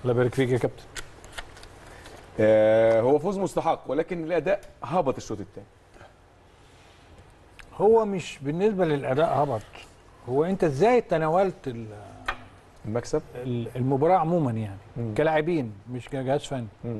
الله يبارك فيك يا كابتن آه هو فوز مستحق ولكن الاداء هبط الشوط الثاني هو مش بالنسبه للاداء هبط هو انت ازاي تناولت ال- المكسب ال- المباراه عموما يعني مم. كلاعبين مش كجهاز فني مم.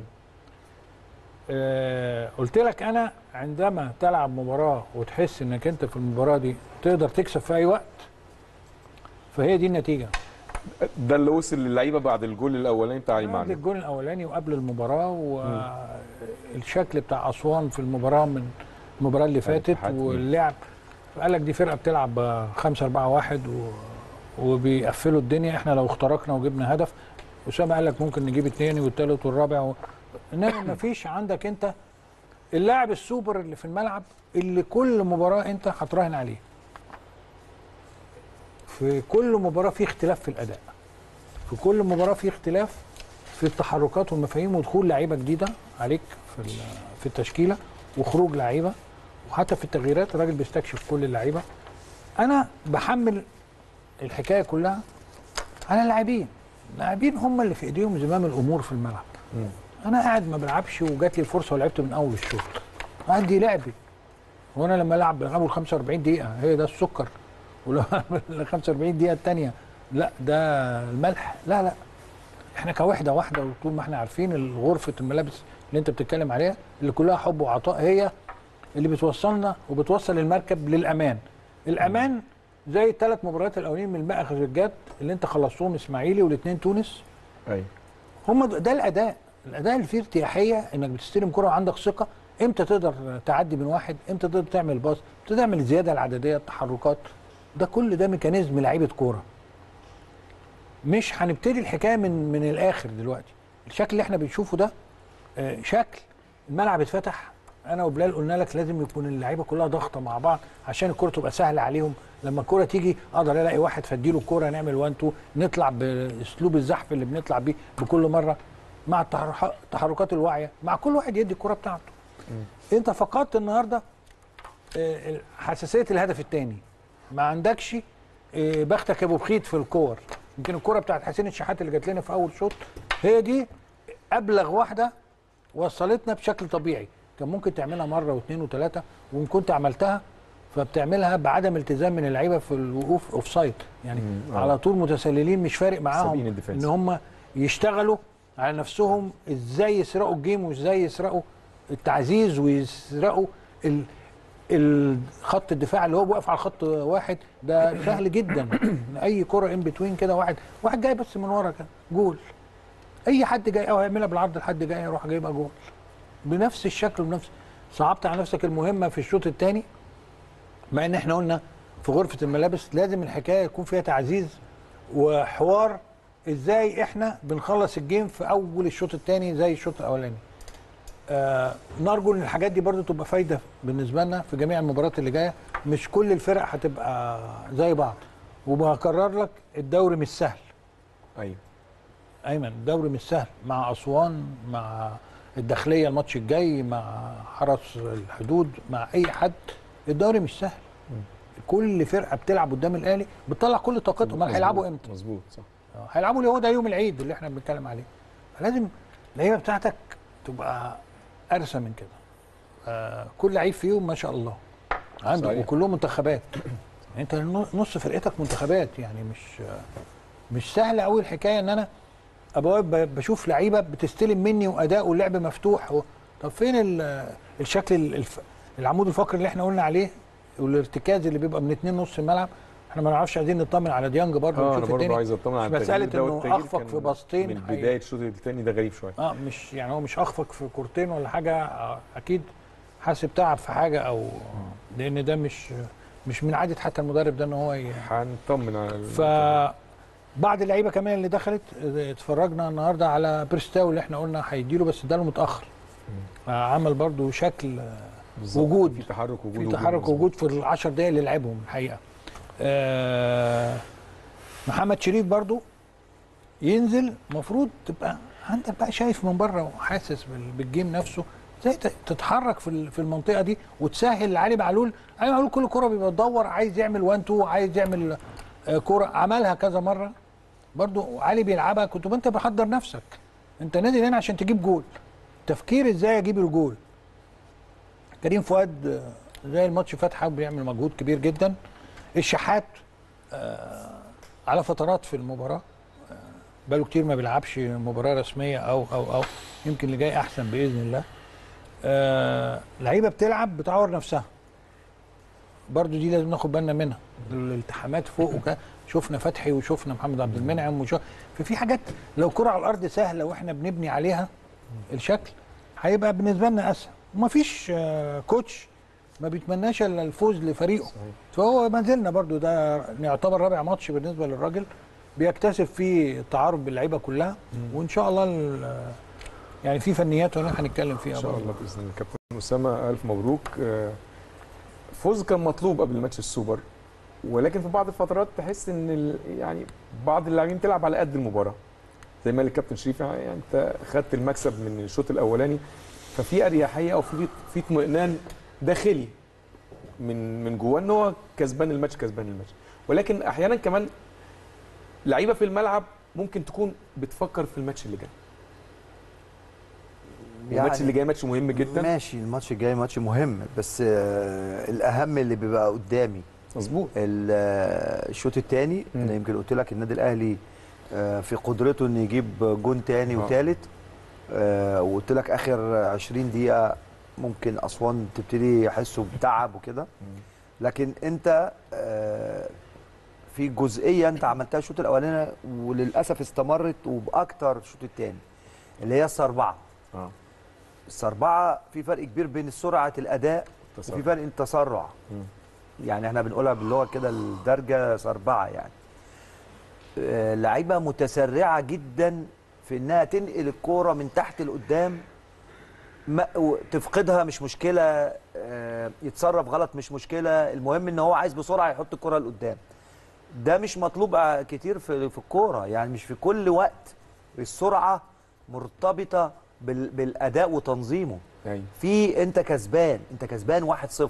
آه قلت لك انا عندما تلعب مباراه وتحس انك انت في المباراه دي تقدر تكسب في اي وقت فهي دي النتيجه ده اللي وصل للعيبه بعد الجول الاولاني بتاع علي بعد معلول الجول الاولاني وقبل المباراه والشكل بتاع اسوان في المباراه من المباراه اللي فاتت الاتحاد. واللعب قال لك دي فرقه بتلعب 5 4 1 و... وبيقفلوا الدنيا احنا لو اخترقنا وجبنا هدف اسامه قال لك ممكن نجيب اثنين والثالث والرابع و... انما ما فيش عندك انت اللاعب السوبر اللي في الملعب اللي كل مباراه انت هتراهن عليه في كل مباراه في اختلاف في الاداء في كل مباراه في اختلاف في التحركات والمفاهيم ودخول لعيبه جديده عليك في ال- في التشكيله وخروج لعيبه وحتى في التغييرات الراجل بيستكشف كل اللعيبه انا بحمل الحكايه كلها على اللاعبين اللاعبين هم اللي في ايديهم زمام الامور في الملعب مم. انا قاعد ما بلعبش وجات لي الفرصه ولعبت من اول الشوط عندي لعبي وانا لما العب بلعبه ال 45 دقيقه هي ده السكر ولو ال 45 دقيقه الثانيه لا ده الملح لا لا احنا كوحده واحده وطول ما احنا عارفين غرفه الملابس اللي انت بتتكلم عليها اللي كلها حب وعطاء هي اللي بتوصلنا وبتوصل المركب للامان الامان زي الثلاث مباريات الاولين من المأخذ الجد اللي انت خلصتهم اسماعيلي والاثنين تونس ايوه هم د- ده الاداء الاداء اللي فيه ارتياحيه انك بتستلم كره وعندك ثقه امتى تقدر تعدي من واحد امتى تقدر تعمل باص امتى تعمل الزياده العدديه التحركات ده كل ده ميكانيزم لعيبه كوره مش هنبتدي الحكايه من من الاخر دلوقتي الشكل اللي احنا بنشوفه ده آه، شكل الملعب اتفتح انا وبلال قلنا لك لازم يكون اللعيبه كلها ضاغطه مع بعض عشان الكره تبقى سهله عليهم لما الكره تيجي اقدر الاقي واحد فاديله الكره نعمل 1 2 نطلع باسلوب الزحف اللي بنطلع بيه بكل مره مع التحرح- التحركات الواعيه مع كل واحد يدي الكره بتاعته انت فقدت النهارده آه، حساسيه الهدف الثاني ما عندكش آه، بختك يا ابو بخيت في الكور يمكن الكره بتاعت حسين الشحات اللي جات لنا في اول شوط هي دي ابلغ واحده وصلتنا بشكل طبيعي كان ممكن تعملها مره واثنين وثلاثه وان كنت عملتها فبتعملها بعدم التزام من اللعيبه في الوقوف اوف سايد يعني مم، آه. على طول متسللين مش فارق سابقين معاهم الديفنس. ان هم يشتغلوا على نفسهم ازاي يسرقوا الجيم وازاي يسرقوا التعزيز ويسرقوا ال ال- خط الدفاع اللي هو واقف على خط واحد ده سهل جدا اي كره ان بتوين كده واحد واحد جاي بس من ورا كده جول اي حد جاي او هيعملها بالعرض لحد جاي يروح جايبها جول بنفس الشكل وبنفس صعبت على نفسك المهمه في الشوط الثاني مع ان احنا قلنا في غرفه الملابس لازم الحكايه يكون فيها تعزيز وحوار ازاي احنا بنخلص الجيم في اول الشوط الثاني زي الشوط الاولاني آه نرجو ان الحاجات دي برضو تبقى فايده بالنسبه لنا في جميع المباريات اللي جايه مش كل الفرق هتبقى زي بعض وبكرر لك الدوري مش سهل ايوه ايمن الدوري مش سهل مع اسوان مع الداخليه الماتش الجاي مع حرس الحدود مع اي حد الدوري مش سهل كل فرقه بتلعب قدام الاهلي بتطلع كل طاقتهم امال هيلعبوا امتى مظبوط صح آه، هيلعبوا اليهود ده يوم العيد اللي احنا بنتكلم عليه لازم اللعيبه بتاعتك تبقى ارسى من كده آه كل لعيب فيهم ما شاء الله عنده صحيح. وكلهم منتخبات انت نص فرقتك منتخبات يعني مش آه مش سهل قوي الحكايه ان انا ابقى واقف ب- بشوف لعيبه بتستلم مني واداء واللعب مفتوح و... طب فين ال- الشكل ال- الف... العمود الفقري اللي احنا قلنا عليه والارتكاز اللي بيبقى من اتنين نص الملعب احنا ما نعرفش عايزين نطمن على ديانج برضه اه انا ونشوف برضه الدنيا عايز اطمن على مش مسألة التغيير ده، إنه والتغيير أخفق كان في باصتين من حقيقي. بدايه الشوط الثاني ده غريب شويه اه مش يعني هو مش اخفق في كورتين ولا حاجه آه، اكيد حاسب تعب في حاجه او لان ده مش مش من عاده حتى المدرب ده ان هو ي... هنطمن على ال- ف بعض اللعيبه كمان اللي دخلت آه، اتفرجنا النهارده على بيرستاو اللي احنا قلنا هيديله بس اداله متاخر آه، عمل برضو شكل آه، بالظبط. وجود. في تحرك وجود في وجود تحرك مظبوط. وجود في العشر دقايق اللي لعبهم الحقيقه آه محمد شريف برضو ينزل المفروض تبقى عندك بقى شايف من بره وحاسس بال- بالجيم نفسه ازاي ت- تتحرك في ال- في المنطقه دي وتسهل لعلي معلول علي معلول كل كره بيبقى يدور عايز يعمل 1 2 عايز يعمل آه، كره عملها كذا مره برضو علي بيلعبها كنت انت بحضر نفسك انت نازل هنا عشان تجيب جول تفكير ازاي اجيب الجول كريم فؤاد آه، زي الماتش فات حابب يعمل مجهود كبير جدا الشحات آه، على فترات في المباراه آه، بقاله كتير ما بيلعبش مباراه رسميه او او او يمكن اللي جاي احسن باذن الله آه، لعيبه بتلعب بتعور نفسها برضو دي لازم ناخد بالنا منها الالتحامات فوق وكده شفنا فتحي وشفنا محمد عبد المنعم وشوف ففي حاجات لو كرة على الارض سهله واحنا بنبني عليها الشكل هيبقى بالنسبه لنا اسهل ومفيش آه، كوتش ما بيتمناش الا الفوز لفريقه فهو ما زلنا برضو ده يعتبر رابع ماتش بالنسبه للراجل بيكتسب فيه تعارف باللعيبه كلها وان شاء الله ال- يعني في فنيات هنا هنتكلم فيها ان شاء برضو. الله باذن الله كابتن اسامه الف مبروك آه، فوز كان مطلوب قبل ماتش السوبر ولكن في بعض الفترات تحس ان ال- يعني بعض اللاعبين تلعب على قد المباراه زي ما قال الكابتن شريف يعني انت خدت المكسب من الشوط الاولاني ففي اريحيه او في في اطمئنان داخلي من من جواه ان هو كسبان الماتش كسبان الماتش ولكن احيانا كمان لعيبه في الملعب ممكن تكون بتفكر في الماتش اللي جاي الماتش اللي جاي ماتش مهم جدا ماشي الماتش الجاي ماتش مهم بس آه الاهم اللي بيبقى قدامي مظبوط ال- آه، الشوط الثاني مم. انا يمكن قلت لك النادي الاهلي آه، في قدرته انه يجيب جون تاني آه. وثالث وقلت لك اخر 20 دقيقه ممكن اسوان تبتدي يحسوا بتعب وكده لكن انت آه، في جزئيه انت عملتها الشوط الاولاني وللاسف استمرت وباكتر الشوط الثاني اللي هي السربعه اه السربعه في فرق كبير بين سرعه الاداء تسرع. وفي فرق التسرع مم. يعني احنا بنقولها باللغه كده الدرجه سربعه يعني آه، لعيبه متسرعه جدا في انها تنقل الكوره من تحت لقدام ما- و- تفقدها مش مشكله آه، يتصرف غلط مش مشكله المهم ان هو عايز بسرعه يحط الكره لقدام ده مش مطلوب آه، كتير في في الكوره يعني مش في كل وقت السرعه مرتبطه بال- بالاداء وتنظيمه ايوه في انت كسبان انت كسبان 1-0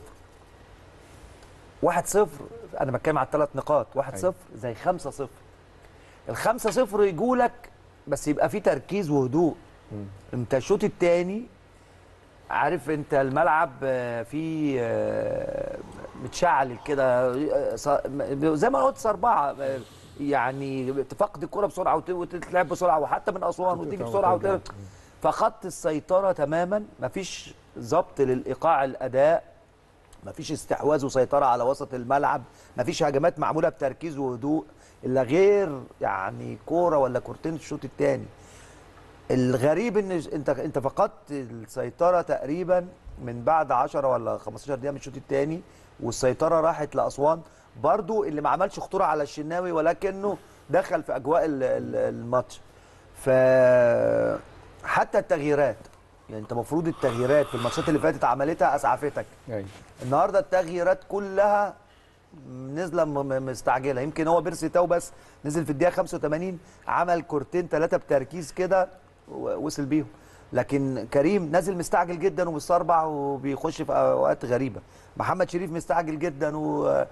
1-0 انا بتكلم على الثلاث نقاط 1-0 زي 5-0 ال 5-0 يجولك بس يبقى في تركيز وهدوء مم. انت الشوط الثاني عارف انت الملعب آه، فيه آه، متشعل كده آه، ص- زي ما أنا قلت اربعه آه، يعني تفقد الكره بسرعه وت- وتتلعب بسرعه وحتى من اسوان وتيجي بسرعه وترجع. وت... فخط السيطره تماما مفيش ضبط للايقاع الاداء مفيش استحواذ وسيطره على وسط الملعب مفيش هجمات معموله بتركيز وهدوء الا غير يعني كوره ولا كورتين في الشوط الثاني الغريب ان انت انت فقدت السيطره تقريبا من بعد 10 ولا 15 دقيقه من الشوط الثاني والسيطره راحت لاسوان برضو اللي ما عملش خطوره على الشناوي ولكنه دخل في اجواء ال- ال- الماتش ف حتى التغييرات يعني انت المفروض التغييرات في الماتشات اللي فاتت عملتها اسعفتك ايوه النهارده التغييرات كلها نازله م- م- مستعجله يمكن هو بيرسي تاو بس نزل في الدقيقه 85 عمل كورتين ثلاثه بتركيز كده ووصل بيهم لكن كريم نازل مستعجل جدا ومستربع وبيخش في اوقات غريبه محمد شريف مستعجل جدا و آه،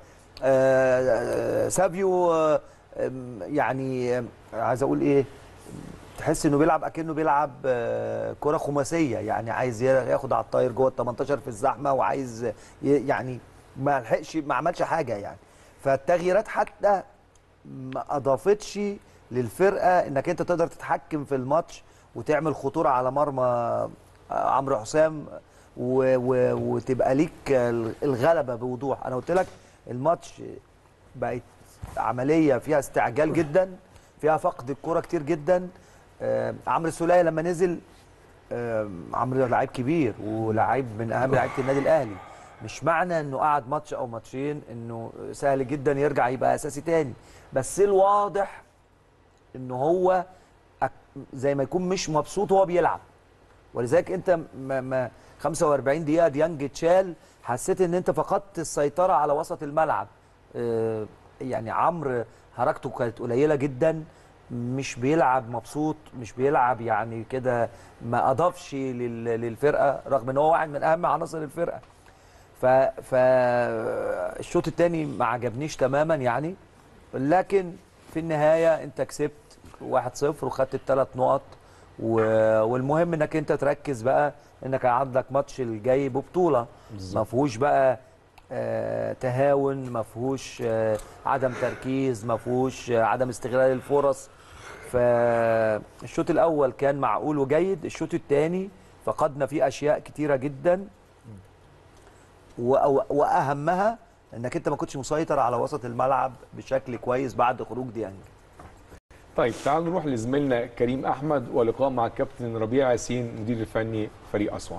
آه، سافيو آه، آم، يعني آم، عايز اقول ايه تحس انه بيلعب اكنه بيلعب آه، كره خماسيه يعني عايز ياخد على الطاير جوه ال 18 في الزحمه وعايز ي- يعني ما لحقش ما عملش حاجه يعني فالتغييرات حتى ما اضافتش للفرقه انك انت تقدر تتحكم في الماتش وتعمل خطوره على مرمى آه، عمرو حسام و و وتبقى ليك الغلبه بوضوح انا قلت لك الماتش بقت عمليه فيها استعجال جدا فيها فقد الكره كتير جدا آه، عمرو السوليه لما نزل آه، عمرو لعيب كبير ولاعيب من اهم لعيبه النادي الاهلي مش معنى انه قعد ماتش او ماتشين انه سهل جدا يرجع يبقى اساسي تاني بس الواضح انه هو أك- زي ما يكون مش مبسوط وهو بيلعب ولذلك انت ما ما 45 دقيقه ديانج اتشال حسيت ان انت فقدت السيطره على وسط الملعب آه، يعني عمرو حركته كانت قليله جدا مش بيلعب مبسوط مش بيلعب يعني كده ما اضافش لل- للفرقه رغم ان هو واحد من اهم عناصر الفرقه ف ف الشوط الثاني ما عجبنيش تماما يعني لكن في النهايه انت كسبت 1-0 وخدت الثلاث نقط و- والمهم انك انت تركز بقى انك عندك ماتش الجاي ببطوله ما فيهوش بقى آه، تهاون ما فيهوش آه، عدم تركيز ما فيهوش آه، عدم استغلال الفرص فالشوط الاول كان معقول وجيد الشوط الثاني فقدنا فيه اشياء كتيره جدا وأو- واهمها انك انت ما كنتش مسيطر على وسط الملعب بشكل كويس بعد خروج ديانج طيب تعالوا نروح لزميلنا كريم احمد ولقاء مع الكابتن ربيع ياسين مدير الفني فريق اسوان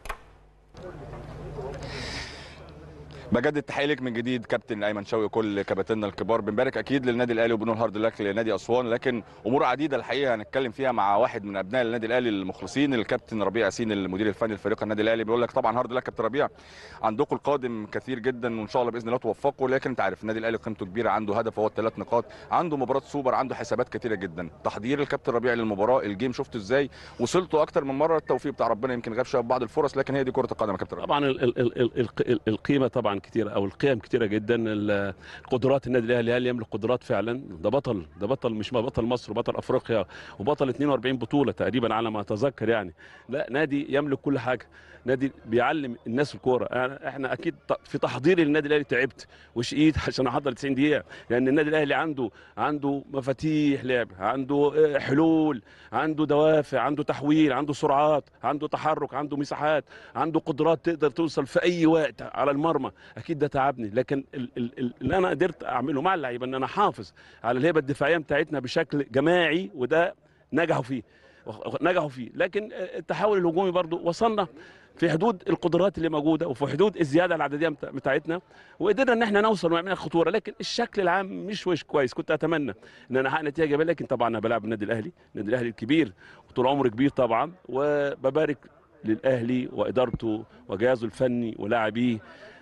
بجدد تحيه لك من جديد كابتن ايمن شوقي وكل كباتننا الكبار بنبارك اكيد للنادي الاهلي وبنقول هارد لك لنادي اسوان لكن امور عديده الحقيقه هنتكلم فيها مع واحد من ابناء النادي الاهلي المخلصين الكابتن ربيع ياسين المدير الفني لفريق النادي الاهلي بيقول لك طبعا هارد لك كابتن ربيع عندكم القادم كثير جدا وان شاء الله باذن الله توفقوا لكن انت عارف النادي الاهلي قيمته كبيره عنده هدف هو الثلاث نقاط عنده مباراه سوبر عنده حسابات كثيره جدا تحضير الكابتن ربيع للمباراه الجيم شفته ازاي وصلتوا اكتر من مره التوفيق بتاع ربنا يمكن غاب شويه في بعض الفرص لكن هي دي كره القدم يا كابتن ربيع طبعا ال- ال- ال- ال- ال- القيمه طبعا كتيره او القيم كتيره جدا ال- قدرات النادي الاهلي هل يملك قدرات فعلا ده بطل ده بطل مش ما بطل مصر وبطل افريقيا وبطل 42 بطوله تقريبا على ما اتذكر يعني لا نادي يملك كل حاجه نادي بيعلم الناس الكوره يعني احنا اكيد ط- في تحضيري للنادي الاهلي تعبت وشقيت عشان احضر 90 دقيقه لان النادي الاهلي عنده عنده مفاتيح لعب عنده آه، حلول عنده دوافع عنده تحويل عنده سرعات عنده تحرك عنده مساحات عنده قدرات تقدر توصل في اي وقت على المرمى اكيد ده تعبني لكن ال- ال- ال- اللي انا قدرت اعمله مع اللعيبه ان انا احافظ على الهيبه الدفاعيه بتاعتنا بشكل جماعي وده نجحوا فيه وخ- نجحوا فيه لكن التحول الهجومي برضو وصلنا في حدود القدرات اللي موجوده وفي حدود الزياده العدديه بتاع- بتاعتنا وقدرنا ان احنا نوصل ونعمل خطوره لكن الشكل العام مش وش كويس كنت اتمنى ان انا احقق نتيجه ايجابيه لكن طبعا انا بلعب النادي الاهلي النادي الاهلي الكبير وطول عمره كبير طبعا وببارك للاهلي وادارته وجهازه الفني ولاعبيه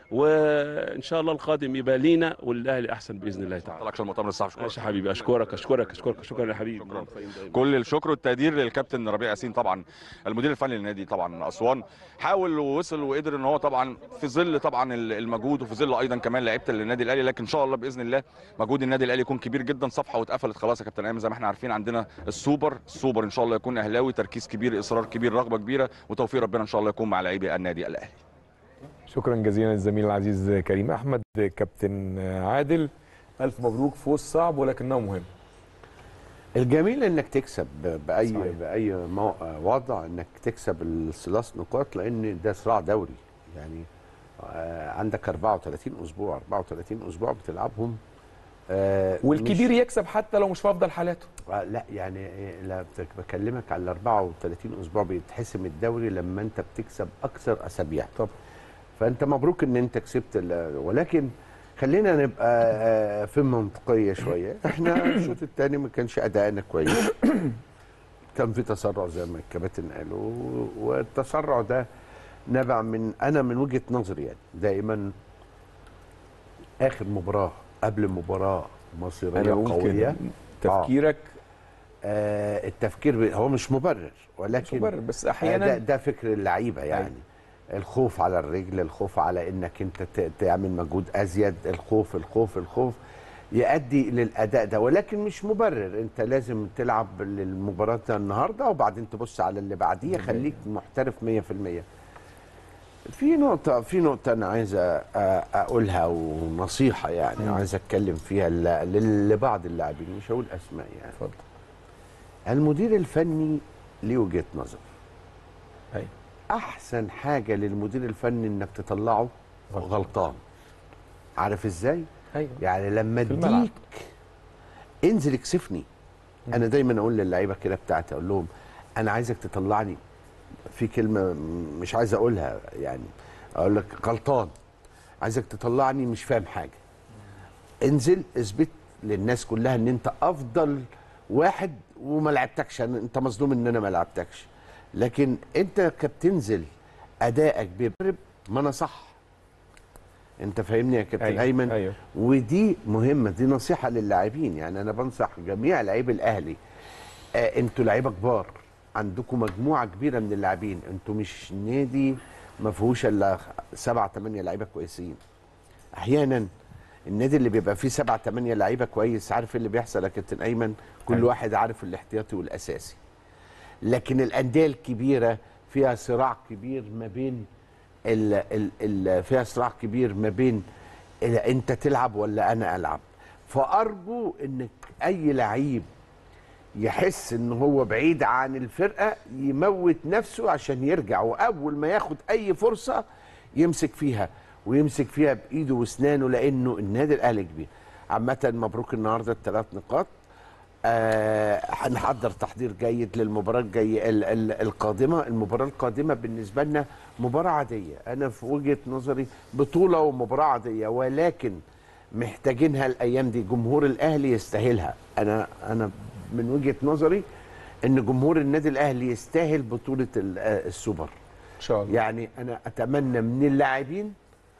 وان شاء الله القادم يبقى لينا وللاهلي احسن باذن الله تعالى طلعك عشان المؤتمر الصحفي شكرا ماشي يا حبيبي اشكرك اشكرك اشكرك شكرا يا حبيبي شكراً. كل الشكر والتقدير للكابتن ربيع ياسين طبعا المدير الفني للنادي طبعا اسوان حاول ووصل وقدر ان هو طبعا في ظل طبعا المجهود وفي ظل ايضا كمان لعيبه النادي الاهلي لكن ان شاء الله باذن الله مجهود النادي الاهلي يكون كبير جدا صفحه واتقفلت خلاص يا كابتن ايمن زي ما احنا عارفين عندنا السوبر السوبر ان شاء الله يكون اهلاوي تركيز كبير اصرار كبير رغبه كبيره وتوفيق ربنا ان شاء الله يكون مع لاعبي النادي الاهلي شكرا جزيلا للزميل العزيز كريم احمد كابتن عادل الف مبروك فوز صعب ولكنه مهم الجميل انك تكسب باي صحيح. باي مو- وضع انك تكسب الثلاث نقاط لان ده صراع دوري يعني آه، عندك 34 اسبوع 34 اسبوع بتلعبهم آه، والكبير مش يكسب حتى لو مش في افضل حالاته آه، لا يعني إيه، لا بت- بكلمك على 34 اسبوع بيتحسم الدوري لما انت بتكسب اكثر اسابيع طب فانت مبروك ان انت كسبت ال- ولكن خلينا نبقى آه، في منطقيه شويه احنا الشوط الثاني ما كانش ادائنا كويس كان في تسرع زي ما الكباتن قالوا والتسرع ده نبع من انا من وجهه نظري يعني دائما اخر مباراه قبل مباراه مصيريه انا بقول قويه كده تفكيرك آه التفكير ب- هو مش مبرر ولكن مش مبرر بس آه، ده, احيانا ده فكر اللعيبه يعني الخوف على الرجل الخوف على انك انت ت- تعمل مجهود ازيد الخوف الخوف الخوف يؤدي للاداء ده ولكن مش مبرر انت لازم تلعب للمباراه النهارده وبعدين تبص على اللي بعديه خليك محترف 100% في نقطة في نقطة أنا عايز أ- أقولها ونصيحة يعني عايز أتكلم فيها ل- ل- لبعض اللاعبين مش هقول أسماء يعني اتفضل المدير الفني ليه وجهة نظر أيوة. احسن حاجه للمدير الفني انك تطلعه غلطان. غلطان عارف ازاي ايوه يعني لما في الملعب. اديك انزل اكسفني انا دايما اقول للعيبه كده بتاعتي اقول لهم انا عايزك تطلعني في كلمه مش عايز اقولها يعني اقول لك غلطان عايزك تطلعني مش فاهم حاجه انزل اثبت للناس كلها ان انت افضل واحد وما لعبتكش أنا- انت مظلوم ان انا ما لعبتكش لكن انت كبتنزل ادائك بيبرب ما انا صح انت فاهمني يا كابتن أيوة، ايمن أيوة. ودي مهمه دي نصيحه للاعبين يعني انا بنصح جميع لعيب الاهلي آه انتوا لعيبه كبار عندكم مجموعه كبيره من اللاعبين انتوا مش نادي ما فيهوش الا سبعة ثمانية لعيبه كويسين احيانا النادي اللي بيبقى فيه سبعة تمانية لعيبه كويس عارف إيه اللي بيحصل يا كابتن ايمن كل أيوة. واحد عارف الاحتياطي والاساسي لكن الانديه الكبيره فيها صراع كبير ما بين ال ال ال فيها صراع كبير ما بين ال- انت تلعب ولا انا العب فارجو انك اي لعيب يحس ان هو بعيد عن الفرقه يموت نفسه عشان يرجع واول ما ياخد اي فرصه يمسك فيها ويمسك فيها بايده واسنانه لانه النادي الاهلي كبير عامه مبروك النهارده الثلاث نقاط آه هنحضر تحضير جيد للمباراه الجايه ال- ال- القادمه المباراه القادمه بالنسبه لنا مباراه عاديه انا في وجهه نظري بطوله ومباراه عاديه ولكن محتاجينها الايام دي جمهور الاهلي يستاهلها انا انا من وجهه نظري ان جمهور النادي الاهلي يستاهل بطوله ال- آه، السوبر ان شاء الله يعني انا اتمنى من اللاعبين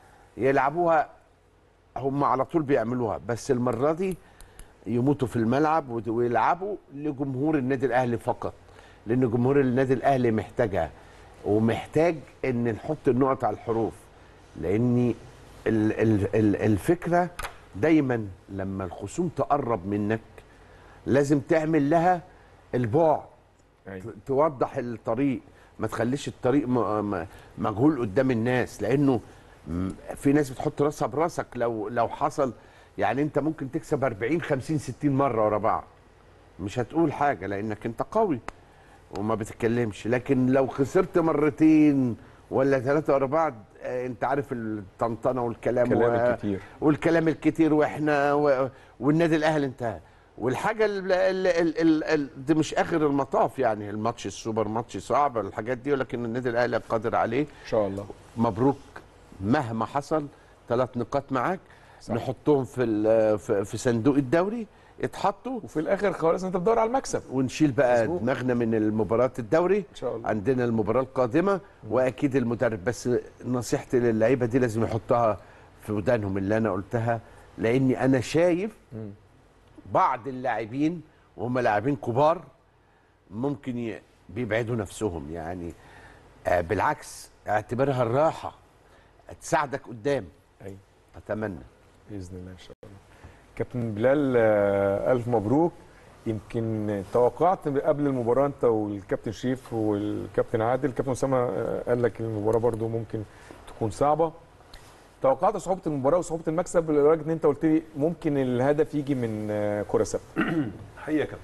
يلعبوها هم على طول بيعملوها بس المره دي يموتوا في الملعب وت- ويلعبوا لجمهور النادي الاهلي فقط لان جمهور النادي الاهلي محتاجها ومحتاج ان نحط النقط على الحروف لان ال- ال- ال- الفكره دايما لما الخصوم تقرب منك لازم تعمل لها البعد أيوة. ت- توضح الطريق ما تخليش الطريق م- م- مجهول قدام الناس لانه م- في ناس بتحط راسها براسك لو لو حصل يعني انت ممكن تكسب 40 50 60 مره ورا بعض مش هتقول حاجه لانك انت قوي وما بتتكلمش لكن لو خسرت مرتين ولا ثلاثه ورا بعض آه، انت عارف الطنطنه والكلام كلام و- الكتير والكلام الكتير واحنا و... والنادي الاهلي انتهى والحاجه ال... ال... ال... ال... ال... دي مش اخر المطاف يعني الماتش السوبر ماتش صعب الحاجات دي ولكن النادي الاهلي قادر عليه ان شاء الله مبروك مهما حصل ثلاث نقاط معاك صح. نحطهم في ال... في في صندوق الدوري اتحطوا وفي الاخر خالص انت بتدور على المكسب ونشيل بقى مظبوط. دماغنا من المباراه الدوري ان شاء الله عندنا المباراه القادمه واكيد المدرب بس نصيحتي للعيبه دي لازم يحطها في ودانهم اللي انا قلتها لاني انا شايف مم. بعض اللاعبين وهم لاعبين كبار ممكن ي- بيبعدوا نفسهم يعني آه بالعكس اعتبرها الراحه تساعدك قدام ايوه اتمنى باذن الله ان شاء الله كابتن بلال آه، الف مبروك يمكن توقعت قبل المباراه انت والكابتن شريف والكابتن عادل الكابتن اسامه آه، قال لك المباراه برضو ممكن تكون صعبه توقعت صعوبه المباراه وصعوبه المكسب لدرجه ان انت قلت لي ممكن الهدف يجي من آه، كره ثابته حقيقه يا كابتن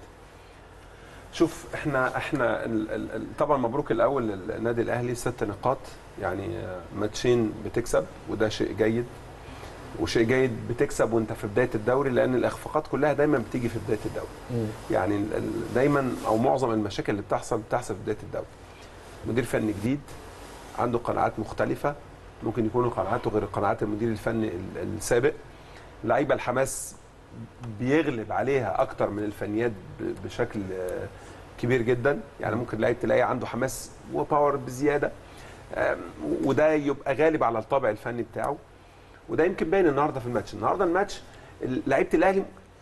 شوف احنا احنا ال ال ال طبعا مبروك الاول للنادي الاهلي ست نقاط يعني آه، ماتشين بتكسب وده شيء جيد وشيء جيد بتكسب وانت في بدايه الدوري لان الاخفاقات كلها دايما بتيجي في بدايه الدوري يعني ال- ال- دايما او معظم المشاكل اللي بتحصل بتحصل في بدايه الدوري مدير فني جديد عنده قناعات مختلفه ممكن يكونوا قناعاته غير قناعات المدير الفني ال- السابق لعيبه الحماس بيغلب عليها اكتر من الفنيات ب- بشكل آه، كبير جدا يعني ممكن لعيب تلاقي عنده حماس وباور بزياده آم، وده يبقى غالب على الطابع الفني بتاعه وده يمكن باين النهارده في الماتش النهارده الماتش لعيبه الاهلي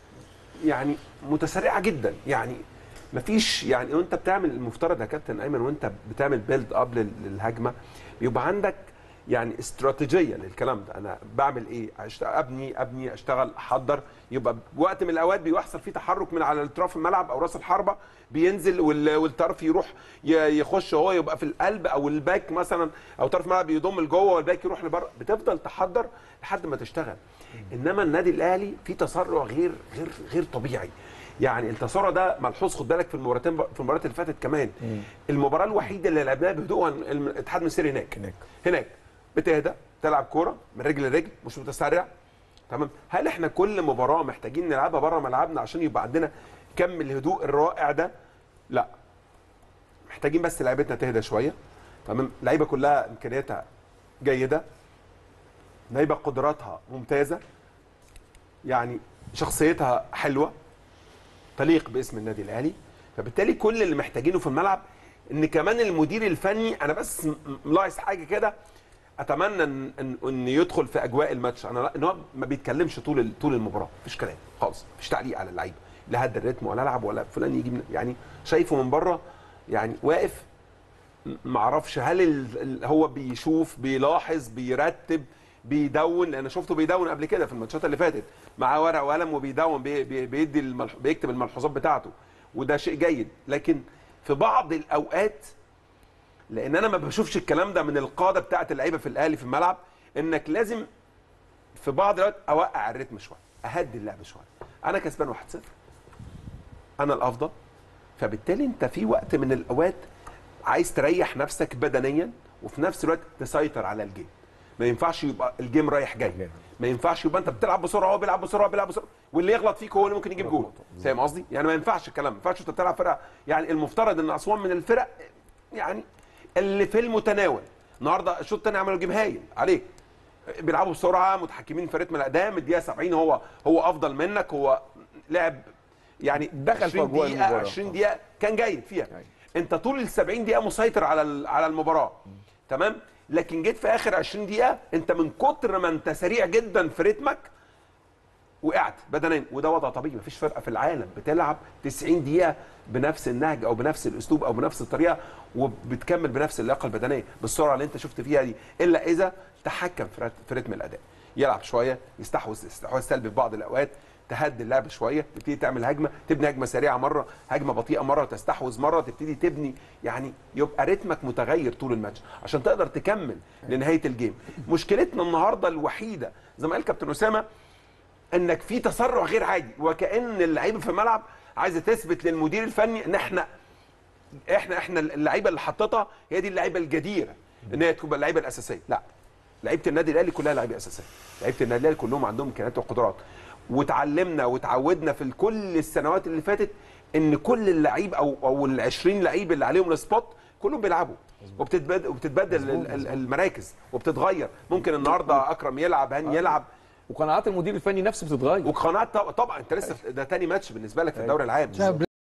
يعني متسرعه جدا يعني مفيش يعني وانت بتعمل المفترض يا كابتن ايمن وانت بتعمل بيلد اب لل- للهجمه بيبقى عندك يعني استراتيجيه للكلام ده انا بعمل ايه أشت- ابني ابني اشتغل احضر يبقى وقت من الاوقات بيحصل فيه تحرك من على اطراف الملعب او راس الحربه بينزل وال- والطرف يروح ي- يخش هو يبقى في القلب او الباك مثلا او طرف الملعب يضم لجوه والباك يروح لبره بتفضل تحضر لحد ما تشتغل انما النادي الاهلي في تسرع غير غير غير طبيعي يعني التسرع ده ملحوظ خد بالك في المباراتين في المباريات اللي فاتت كمان المباراه الوحيده اللي لعبناها بهدوء عن الاتحاد المصري هناك هناك. هناك بتهدى تلعب كوره من رجل لرجل مش متسرع تمام هل احنا كل مباراه محتاجين نلعبها بره ملعبنا عشان يبقى عندنا كم الهدوء الرائع ده لا محتاجين بس لعيبتنا تهدى شويه تمام اللعيبه كلها امكانياتها جيده لعيبه قدراتها ممتازه يعني شخصيتها حلوه تليق باسم النادي الاهلي فبالتالي كل اللي محتاجينه في الملعب ان كمان المدير الفني انا بس م- ملاحظ حاجه كده اتمنى ان ان, إن يدخل في اجواء الماتش انا لا- ان هو ما بيتكلمش طول ال- طول المباراه مفيش كلام خالص مفيش تعليق على اللعيبه لا هد الريتم ولا العب ولا فلان يجي من يعني شايفه من بره يعني واقف م- معرفش هل ال- ال- هو بيشوف بيلاحظ بيرتب بيدون لان شفته بيدون قبل كده في الماتشات اللي فاتت معاه ورقه وقلم وبيدون بي بي بيدي الملح... بيكتب الملحوظات بتاعته وده شيء جيد لكن في بعض الاوقات لان انا ما بشوفش الكلام ده من القاده بتاعه اللعيبه في الاهلي في الملعب انك لازم في بعض الاوقات اوقع الريتم شويه اهدي اللعب شويه انا كسبان 1-0 انا الافضل فبالتالي انت في وقت من الاوقات عايز تريح نفسك بدنيا وفي نفس الوقت تسيطر على الجيم ما ينفعش يبقى الجيم رايح جاي ما ينفعش يبقى انت بتلعب بسرعه هو بيلعب بسرعه بيلعب بسرعه واللي يغلط فيك هو اللي ممكن يجيب جول فاهم قصدي يعني ما ينفعش الكلام ما ينفعش انت بتلعب فرقه يعني المفترض ان اسوان من الفرق يعني اللي في المتناول النهارده الشوط الثاني عملوا جيم هايل عليك بيلعبوا بسرعه متحكمين في رتم الاداء الدقيقه 70 هو هو افضل منك هو لعب يعني دخل في 20 أجواء دقيقه المباراة. 20 دقيقه كان جيد فيها انت طول ال 70 دقيقه مسيطر على ال- على المباراه تمام لكن جيت في اخر 20 دقيقه انت من كتر ما انت سريع جدا في رتمك وقعت بدنيا وده وضع طبيعي مفيش فرقه في العالم بتلعب 90 دقيقه بنفس النهج او بنفس الاسلوب او بنفس الطريقه وبتكمل بنفس اللياقه البدنيه بالسرعه اللي انت شفت فيها دي الا اذا تحكم في رت- في رتم الاداء يلعب شويه يستحوذ استحواذ سلبي في بعض الاوقات تهدي اللعب شويه تبتدي تعمل هجمه تبني هجمه سريعه مره هجمه بطيئه مره تستحوذ مره تبتدي تبني يعني يبقى رتمك متغير طول الماتش عشان تقدر تكمل لنهايه الجيم مشكلتنا النهارده الوحيده زي ما قال كابتن اسامه انك في تسرع غير عادي وكان اللعيبه في الملعب عايزه تثبت للمدير الفني ان احنا احنا احنا اللعيبه اللي حطيتها هي دي اللعيبه الجديره ان هي تبقى اللعيبه الاساسيه لا لعيبه النادي الاهلي كلها لعيبه اساسيه لعيبه النادي الاهلي كلهم عندهم امكانيات وقدرات وتعلمنا وتعودنا في كل السنوات اللي فاتت ان كل اللعيب او او ال 20 لعيب اللي عليهم السبوت كلهم بيلعبوا وبتتبدل وبتتبدل ال- ال- المراكز وبتتغير ممكن النهارده اكرم يلعب هاني يلعب وقناعات المدير الفني نفسه بتتغير وقناعات طبعا انت لسه ده تاني ماتش بالنسبه لك في الدوري العام